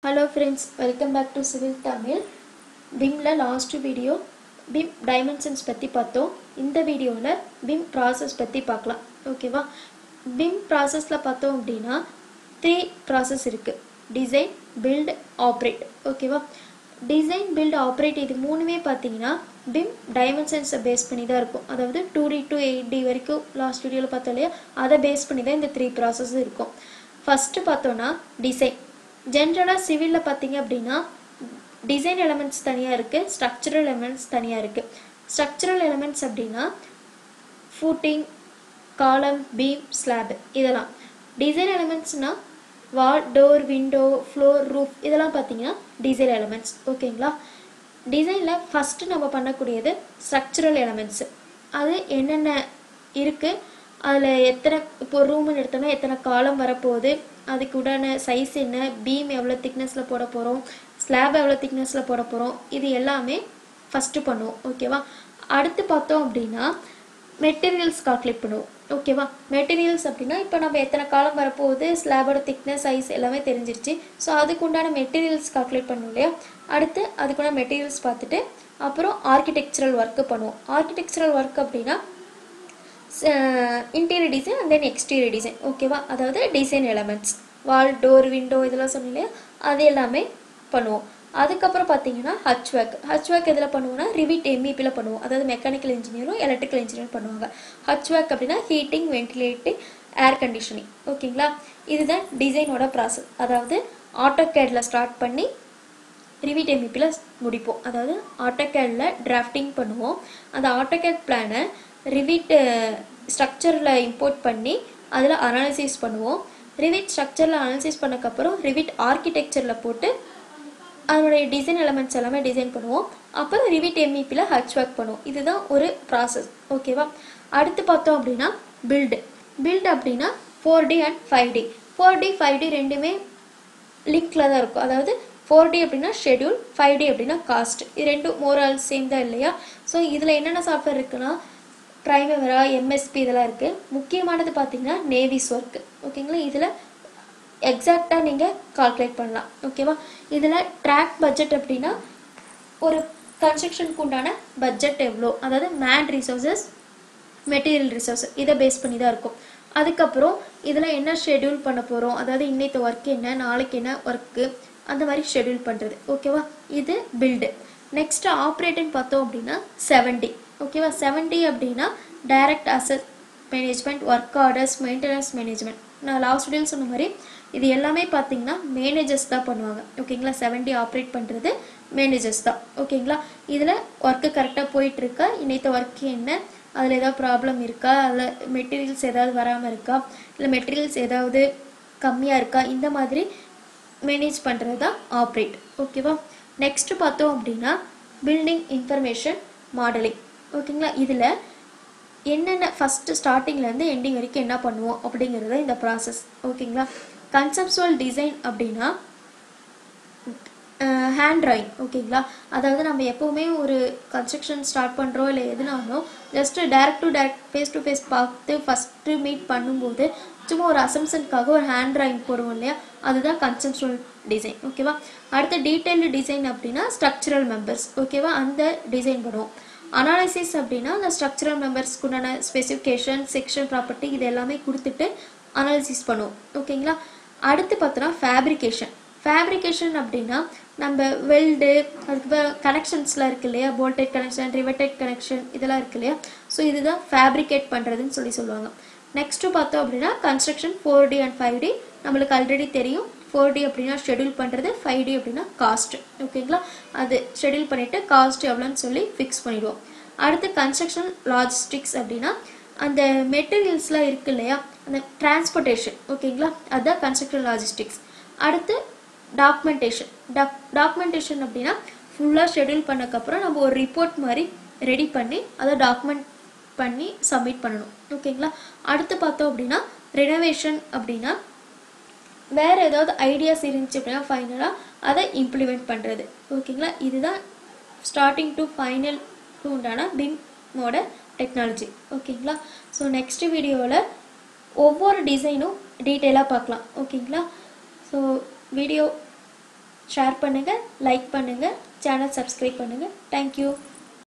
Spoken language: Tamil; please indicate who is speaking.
Speaker 1: hello friends welcome back to civil Tamil பிம்மில் லாஸ்ட் வீடியோ பிம் டைமென்ஷன்ஸ் பற்றி பார்த்தோம் இந்த வீடியோவில் பிம் ப்ராசஸ் பற்றி பார்க்கலாம் ஓகேவா பிம் ப்ராசஸில் பார்த்தோம் அப்படின்னா த்ரீ ப்ராசஸ் இருக்குது டிசைன் பில்ட் ஆப்ரேட் ஓகேவா டிசைன் பில்ட் ஆப்ரேட் இது மூணுமே பார்த்தீங்கன்னா பிம் டைமென்ஷன்ஸை பேஸ் பண்ணி தான் இருக்கும் அதாவது two D to eight D வரைக்கும் லாஸ்ட் வீடியோவில் பார்த்தோம் இல்லையா அதை பேஸ் பண்ணி தான் இந்த த்ரீ ப்ராசஸ் இருக்கும் ஃபஸ்ட்டு பார்த்தோன்னா டிசைன் ஜென்ரலாக சிவிலில் பார்த்தீங்க அப்படின்னா டிசைன் எலமெண்ட்ஸ் தனியாக இருக்குது ஸ்ட்ரக்சரல் எலமெண்ட்ஸ் தனியாக இருக்குது ஸ்ட்ரக்சரல் எலமெண்ட்ஸ் அப்படின்னா ஃபூட்டிங் காலம் பீம் ஸ்லாப் இதெல்லாம் டிசைன் எலமெண்ட்ஸ்னால் wall door window floor roof இதெல்லாம் பார்த்தீங்கன்னா டிசைன் எலமெண்ட்ஸ் ஓகேங்களா டிசைனில் ஃபஸ்ட்டு நம்ம பண்ணக்கூடியது ஸ்ட்ரக்சரல் எலமெண்ட்ஸு அது என்னென்ன இருக்குது அதில் எத்தனை இப்போ ரூம்னு எடுத்தோம்னா எத்தனை காலம் வரப்போகுது அதுக்கு உடான சைஸ் என்ன பீம் எவ்வளோ திக்னஸில் போட போகிறோம் ஸ்லாப் எவ்வளோ திக்னஸில் போட போகிறோம் இது எல்லாமே ஃபஸ்ட்டு பண்ணுவோம் ஓகேவா அடுத்து பார்த்தோம் அப்படின்னா மெட்டீரியல்ஸ் கால்குலேட் பண்ணுவோம் ஓகேவா மெட்டீரியல்ஸ் அப்படின்னா இப்போ நம்ம எத்தனை காலம் வரப்போகுது ஸ்லாபோட திக்னஸ் சைஸ் எல்லாமே தெரிஞ்சிருச்சு ஸோ அதுக்கு உண்டான மெட்டீரியல்ஸ் கால்குலேட் பண்ணுவோம் இல்லையா அடுத்து அதுக்குண்டான மெட்டீரியல்ஸ் பார்த்துட்டு அப்புறம் ஆர்கிடெக்சரல் ஒர்க்கு பண்ணுவோம் ஆர்கிடெக்சரல் ஒர்க் அப்படின்னா interior design and then exterior design ஓகேவா அதாவது design elements wall door window இதெல்லாம் சொன்னோம் இல்லையா அது எல்லாமே பண்ணுவோம் அதுக்கப்புறம் பார்த்தீங்கன்னா ஹச் ஒர்க் ஹச் ஒர்க் எதில் பண்ணுவோம்னா ரிவிட் எம்இபியில் பண்ணுவோம் அதாவது மெக்கானிக்கல் இன்ஜினியரும் எலக்ட்ரிக்கல் இன்ஜினியரும் பண்ணுவாங்க ஹச் ஒர்க் அப்படின்னா ஹீட்டிங் வென்டிலேட்டிங் ஏர் கண்டிஷனிங் ஓகேங்களா இதுதான் டிசைனோட ப்ராசஸ் அதாவது ஆட்டோ கேடில் ஸ்டார்ட் பண்ணி ரிவிட் எம்இபியில் முடிப்போம் அதாவது ஆட்டோகேடில் டிராஃப்டிங் பண்ணுவோம் அந்த ஆட்டோகேட் பிளானை ரிவிட் ஸ்ட்ரக்சரில் இம்போர்ட் பண்ணி அதில் அனாலிசிஸ் பண்ணுவோம் ரிவிட் ஸ்ட்ரக்சரில் அனாலிசிஸ் பண்ணக்கப்புறம் ரிவிட் ஆர்கிடெக்சரில் போட்டு அதனுடைய டிசைன் எலமெண்ட்ஸ் எல்லாமே டிசைன் பண்ணுவோம் அப்புறம் ரிவிட் எம்இபியில் ஹச் ஒர்க் பண்ணுவோம் இதுதான் ஒரு ப்ராசஸ் ஓகேவா அடுத்து பார்த்தோம் அப்படின்னா பில்டு பில்ட் அப்படின்னா four D and five D four D five D ரெண்டுமே லிங்க்ல தான் இருக்கும் அதாவது ஃபோர் டி அப்படின்னா ஷெடியூல் ஃபைவ் டி அப்படின்னா காஸ்ட் இது ரெண்டும் மோரால் சேம் தான் இல்லையா ஸோ இதில் என்னென்ன சாஃப்ட்வேர் இருக்குன்னா ப்ரைமவரா எம்எஸ்பி இதெல்லாம் இருக்குது முக்கியமானது பார்த்தீங்கன்னா நேவிஸ் ஒர்க்கு ஓகேங்களா இதில் எக்ஸாக்டாக நீங்கள் கால்குலேட் பண்ணலாம் ஓகேவா இதில் ட்ராக் பட்ஜெட் அப்படின்னா ஒரு கன்ஸ்ட்ரக்ஷனுக்கு உண்டான பட்ஜெட் எவ்வளோ அதாவது மேன் ரிசோர்ஸஸ் மெட்டீரியல் ரிசோர்ஸ் இதை பேஸ் பண்ணி தான் இருக்கும் அதுக்கப்புறம் இதில் என்ன ஷெடியூல் பண்ண போகிறோம் அதாவது இன்னைக்கு ஒர்க் என்ன நாளைக்கு என்ன ஒர்க்கு அந்த மாதிரி ஷெடியூல் பண்ணுறது ஓகேவா இது பில்டு நெக்ஸ்ட் ஆப்ரேட்டுன்னு பார்த்தோம் அப்படின்னா செவன்டி ஓகேவா செவன்டி அப்படின்னா direct asset management work orders maintenance management நான் லாஸ்ட் வீடியோவில் சொன்ன மாதிரி இது எல்லாமே பார்த்தீங்கன்னா மேனேஜர்ஸ் தான் பண்ணுவாங்க ஓகேங்களா செவன்டி ஆப்ரேட் பண்ணுறது மேனேஜர்ஸ் தான் ஓகேங்களா இதில் ஒர்க்கு கரெக்டாக போயிட்டுருக்கா இன்னைத்த ஒர்க்கு என்ன அதில் ஏதாவது ப்ராப்ளம் இருக்கா அதில் மெட்டீரியல்ஸ் ஏதாவது வராமல் இருக்கா இல்லை மெட்டீரியல்ஸ் ஏதாவது கம்மியாக இருக்கா இந்த மாதிரி மேனேஜ் பண்ணுறது தான் ஆப்ரேட் ஓகேவா நெக்ஸ்ட் பார்த்தோம் அப்படின்னா பில்டிங் இன்ஃபர்மேஷன் மாடலிங் ஓகேங்களா இதில் என்னென்ன ஃபஸ்ட்டு ஸ்டார்டிங்லேருந்து எண்டிங் வரைக்கும் என்ன பண்ணுவோம் அப்படிங்கிறது இந்த ப்ராசஸ் ஓகேங்களா கன்செப்சுவல் டிசைன் அப்படின்னா ஹேண்ட் ட்ராயிங் ஓகேங்களா அதாவது நம்ம எப்போவுமே ஒரு கன்ஸ்ட்ரக்ஷன் ஸ்டார்ட் பண்ணுறோம் இல்லை எதுனாலும் just direct to direct face to face பார்த்து ஃபஸ்ட்டு மீட் பண்ணும்போது சும்மா ஒரு அசம்ஷனுக்காக ஒரு ஹேண்ட் ட்ராயிங் போடுவோம் இல்லையா அதுதான் கன்செப்சுவல் டிசைன் ஓகேவா அடுத்து டீட்டெயில்டு டிசைன் அப்படின்னா ஸ்ட்ரக்சரல் மெம்பர்ஸ் ஓகேவா அந்த டிசைன் பண்ணுவோம் அனாலிசிஸ் அப்படின்னா அந்த ஸ்ட்ரக்சரல் மெம்பர்ஸ்க்கு உண்டான ஸ்பெசிஃபிகேஷன் செக்ஷன் ப்ராப்பர்ட்டி இது எல்லாமே கொடுத்துட்டு அனாலிசிஸ் பண்ணுவோம் ஓகேங்களா அடுத்து பார்த்தோன்னா ஃபேப்ரிகேஷன் ஃபேப்ரிகேஷன் அப்படின்னா நம்ம வெல்டு அதுக்கு கனெக்ஷன்ஸ்லாம் இருக்கு இல்லையா போல்டெட் கனெக்ஷன் ரிவெட்டட் கனெக்ஷன் இதெல்லாம் இருக்கு இல்லையா ஸோ இதுதான் ஃபேப்ரிகேட் பண்ணுறதுன்னு சொல்லி சொல்லுவாங்க நெக்ஸ்ட்டு பார்த்தோம் அப்படின்னா construction four D and five D நம்மளுக்கு ஆல்ரெடி தெரியும் ஃபோர் டி அப்படின்னா ஷெடியூல் பண்ணுறது ஃபைவ் டி அப்படின்னா காஸ்ட் ஓகேங்களா அது ஷெடியூல் பண்ணிவிட்டு காஸ்ட் எவ்வளோன்னு சொல்லி ஃபிக்ஸ் பண்ணிடுவோம் அடுத்து கன்ஸ்ட்ரக்ஷன் லாஜிஸ்டிக்ஸ் அப்படின்னா அந்த மெட்டீரியல்ஸ்லாம் இருக்கு இல்லையா அந்த டிரான்ஸ்போர்ட்டேஷன் ஓகேங்களா அதுதான் கன்ஸ்ட்ரக்ஷன் லாஜிஸ்டிக்ஸ் அடுத்து டாக்குமெண்டேஷன் டாக் டாக்குமெண்டேஷன் அப்படின்னா ஃபுல்லாக ஷெடியூல் பண்ணக்கப்புறம் நம்ம ஒரு ரிப்போர்ட் மாதிரி ரெடி பண்ணி அதை டாக்குமெண்ட் பண்ணி சப்மிட் பண்ணணும் ஓகேங்களா அடுத்து பார்த்தோம் அப்படின்னா ரெனோவேஷன் அப்படின்னா வேறு ஏதாவது ஐடியாஸ் இருந்துச்சு அப்படின்னா ஃபைனலாக அதை இம்ப்ளிமெண்ட் பண்ணுறது ஓகேங்களா இதுதான் ஸ்டார்டிங் டு ஃபைனல் உண்டான பிம்மோட டெக்னாலஜி ஓகேங்களா ஸோ நெக்ஸ்ட் வீடியோவில் ஒவ்வொரு டிசைனும் டீட்டெயிலாக பார்க்கலாம் ஓகேங்களா ஸோ வீடியோ ஷேர் பண்ணுங்கள் லைக் பண்ணுங்கள் சேனல் சப்ஸ்கிரைப் பண்ணுங்கள் தேங்க்யூ